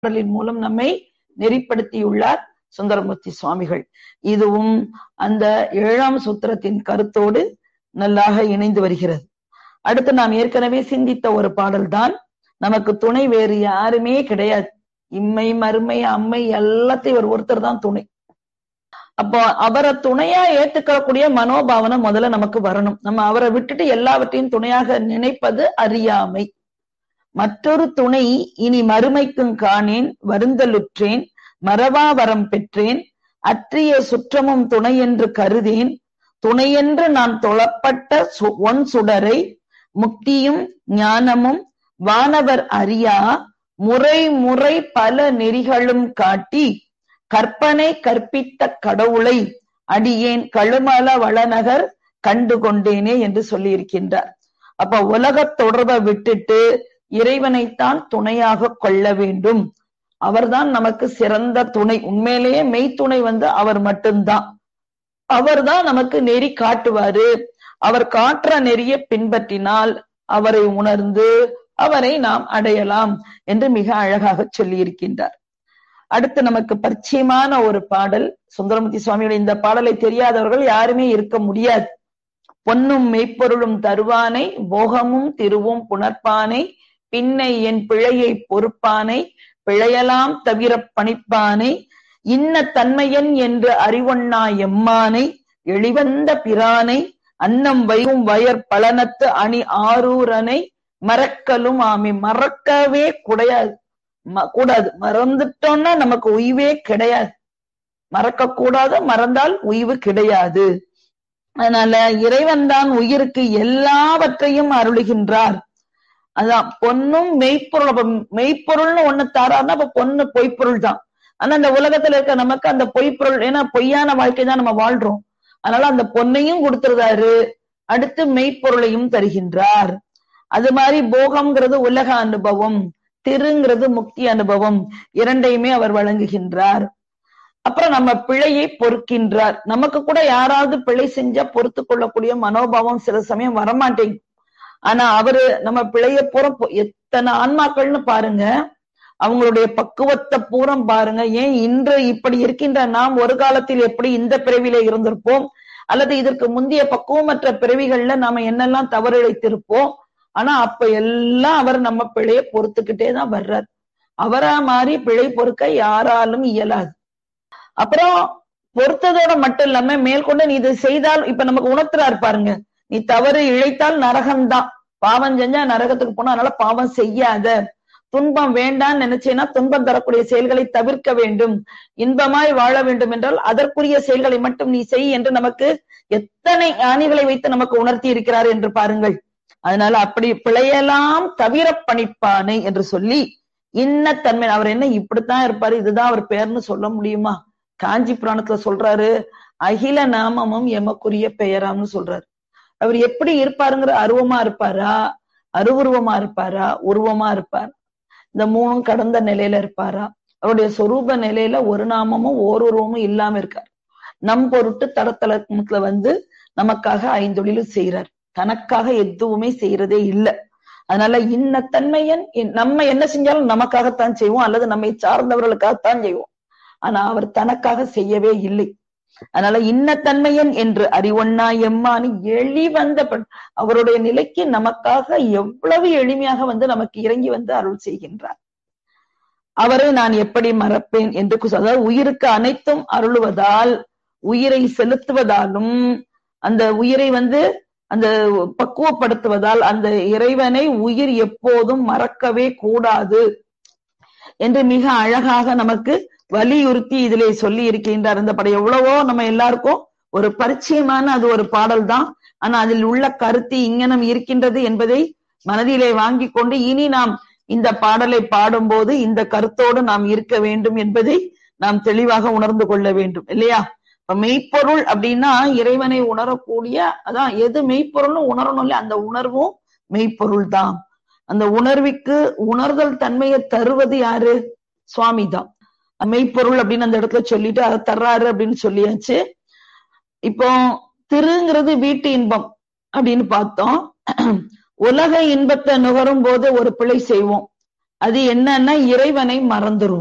பாடலின் மூலம் நம்மை நெறிப்படுத்தியுள்ளார் சுந்தரமூர்த்தி சுவாமிகள் இதுவும் அந்த ஏழாம் சூத்திரத்தின் கருத்தோடு நல்லாக இணைந்து வருகிறது அடுத்து நாம் ஏற்கனவே சிந்தித்த ஒரு பாடல்தான் நமக்கு துணை வேறு யாருமே கிடையாது இம்மை மறுமை அம்மை எல்லாத்தையும் ஒரு ஒருத்தர் தான் துணை அப்போ அவரை துணையா ஏத்துக்கக்கூடிய மனோபாவனை முதல்ல நமக்கு வரணும் நம்ம அவரை விட்டுட்டு எல்லாவற்றையும் துணையாக நினைப்பது அறியாமை மற்றொரு துணை இனி மறுமைக்கும் காணேன் வருந்தலுற்றேன் மரவா வரம் பெற்றேன் அற்றிய சுற்றமும் துணை என்று கருதேன் துணையென்று நான் தொழப்பட்ட ஒன் சுடரை முக்தியும் ஞானமும் வானவர் அறியா முறை முறை பல நெறிகளும் காட்டி கற்பனை கற்பித்த கடவுளை அடியேன் கழுமல வளநகர் கண்டு கொண்டேனே என்று சொல்லியிருக்கின்றார் அப்ப உலக தொடர்பை விட்டுட்டு இறைவனைத்தான் துணையாக கொள்ள வேண்டும் அவர்தான் நமக்கு சிறந்த துணை உண்மையிலேயே மெய்த்துணை வந்து அவர் மட்டும்தான் அவர்தான் நமக்கு நெறி காட்டுவாரு அவர் காட்டுற நெறிய பின்பற்றினால் அவரை உணர்ந்து அவரை நாம் அடையலாம் என்று மிக அழகாக சொல்லி இருக்கின்றார் அடுத்து நமக்கு பரிச்சயமான ஒரு பாடல் சுந்தரமூர்த்தி சுவாமியுடைய இந்த பாடலை தெரியாதவர்கள் யாருமே இருக்க முடியாது பொன்னும் மெய்ப்பொருளும் தருவானை போகமும் திருவும் புணர்ப்பானை பின்னை என் பிழையை பொறுப்பானை பிழையலாம் தவிர பணிப்பானை இன்ன தன்மையன் என்று அறிவொண்ணா எம்மானை எளிவந்த பிரானை அன்னம் வைகும் வயற் பலனத்து அணி ஆரூரனை மறக்கலும் ஆமி மறக்கவே கூடாது கூடாது மறந்துட்டோம்னா நமக்கு உய்வே கிடையாது மறக்க கூடாது மறந்தால் உய்வு கிடையாது அதனால இறைவன் தான் உயிருக்கு எல்லாவற்றையும் அருளுகின்றார் அதான் பொண்ணும் மெய்ப்பொருள் மெய்ப்பொருள்னு ஒண்ணு தாராருன்னா அப்ப பொண்ணு பொய்ப்பொருள் தான் ஆனா அந்த உலகத்துல இருக்க நமக்கு அந்த பொய்ப்பொருள் ஏன்னா பொய்யான வாழ்க்கை தான் நம்ம வாழ்றோம் அதனால அந்த பொன்னையும் கொடுத்துருந்தாரு அடுத்து மெய்ப்பொருளையும் தருகின்றார் அது மாதிரி போகம்ங்கிறது உலக அனுபவம் திருங்கிறது முக்தி அனுபவம் இரண்டையுமே அவர் வழங்குகின்றார் அப்புறம் நம்ம பிழையை பொறுக்கின்றார் நமக்கு கூட யாராவது பிழை செஞ்சா பொறுத்து கொள்ளக்கூடிய மனோபாவம் சில சமயம் வரமாட்டேங்குது ஆனா அவரு நம்ம பிழைய பூரம் எத்தனை ஆன்மாக்கள்னு பாருங்க அவங்களுடைய பக்குவத்தை பூரம் பாருங்க ஏன் இன்று இப்படி இருக்கின்ற நாம் ஒரு காலத்தில் எப்படி இந்த பிறவில இருந்திருப்போம் அல்லது இதற்கு முந்தைய பக்குவமற்ற பிறவிகள்ல நாம என்னெல்லாம் தவறிழைத்திருப்போம் ஆனா அப்ப எல்லாம் அவர் நம்ம பிழைய பொறுத்துக்கிட்டே தான் வர்றார் அவரா மாதிரி பிழை பொறுக்க யாராலும் இயலாது அப்புறம் பொறுத்ததோட மட்டும் இல்லாம மேற்கொண்டு நீ இது செய்தால் இப்ப நமக்கு உணர்த்துறாரு பாருங்க நீ தவறு இழைத்தால் நரகம்தான் பாவம் செஞ்சா நரகத்துக்கு போனா அதனால பாவம் செய்யாத துன்பம் வேண்டான்னு நினைச்சேன்னா துன்பம் தரக்கூடிய செயல்களை தவிர்க்க வேண்டும் இன்பமாய் வாழ வேண்டும் என்றால் அதற்குரிய செயல்களை மட்டும் நீ செய் என்று நமக்கு எத்தனை ஞானிகளை வைத்து நமக்கு உணர்த்தி இருக்கிறார் என்று பாருங்கள் அதனால அப்படி பிழையெல்லாம் தவிர பணிப்பானை என்று சொல்லி இன்ன தன்மை அவர் என்ன இப்படித்தான் இருப்பாரு இதுதான் அவர் பேர்னு சொல்ல முடியுமா காஞ்சி புராணத்துல சொல்றாரு அகில நாமமும் எமக்குரிய பெயராம்னு சொல்றாரு அவர் எப்படி இருப்பாருங்கிற அருவமா இருப்பாரா அருவுருவமா இருப்பாரா உருவமா இருப்பார் இந்த மூணும் கடந்த நிலையில இருப்பாரா அவருடைய சொரூப நிலையில ஒரு நாமமும் ஓருருவமும் இல்லாம இருக்கார் நம் பொருட்டு தடத்தளத்துல வந்து நமக்காக ஐந்தொழிலும் செய்யறார் தனக்காக எதுவுமே செய்யறதே இல்லை அதனால இன்ன தன்மையன் நம்ம என்ன செஞ்சாலும் நமக்காகத்தான் செய்வோம் அல்லது நம்மை சார்ந்தவர்களுக்காகத்தான் செய்வோம் ஆனா அவர் தனக்காக செய்யவே இல்லை அதனால இன்னத்தன்மையன் என்று அறிவொன்னா எம்மானி எளி வந்த அவருடைய நிலைக்கு நமக்காக எவ்வளவு எளிமையாக வந்து நமக்கு இறங்கி வந்து அருள் செய்கின்றார் அவரை நான் எப்படி மறப்பேன் என்று அதாவது உயிருக்கு அனைத்தும் அருளுவதால் உயிரை செலுத்துவதாலும் அந்த உயிரை வந்து அந்த பக்குவப்படுத்துவதால் அந்த இறைவனை உயிர் எப்போதும் மறக்கவே கூடாது என்று மிக அழகாக நமக்கு வலியுறுத்தி இதிலே சொல்லி இருக்கின்றார் இந்த படம் எவ்வளவோ நம்ம எல்லாருக்கும் ஒரு பரிச்சயமான அது ஒரு பாடல் தான் ஆனா அதில் உள்ள கருத்து இங்கனம் இருக்கின்றது என்பதை மனதிலே வாங்கி கொண்டு இனி நாம் இந்த பாடலை பாடும்போது இந்த கருத்தோடு நாம் இருக்க வேண்டும் என்பதை நாம் தெளிவாக உணர்ந்து கொள்ள வேண்டும் இல்லையா இப்ப மெய்ப்பொருள் அப்படின்னா இறைவனை உணரக்கூடிய அதான் எது மெய்ப்பொருள்னு உணரணும் இல்லையா அந்த உணர்வும் மெய்ப்பொருள் தான் அந்த உணர்விக்கு உணர்தல் தன்மையை தருவது யாரு சுவாமி தான் மெய்ப்பொருள் அப்படின்னு அந்த இடத்துல சொல்லிட்டு அதை தர்றாரு அப்படின்னு சொல்லியாச்சு இப்போ திருங்கிறது வீட்டு இன்பம் அப்படின்னு பார்த்தோம் உலக இன்பத்தை நுகரும் போது ஒரு பிழை செய்வோம் அது என்னன்னா இறைவனை மறந்துருவோம்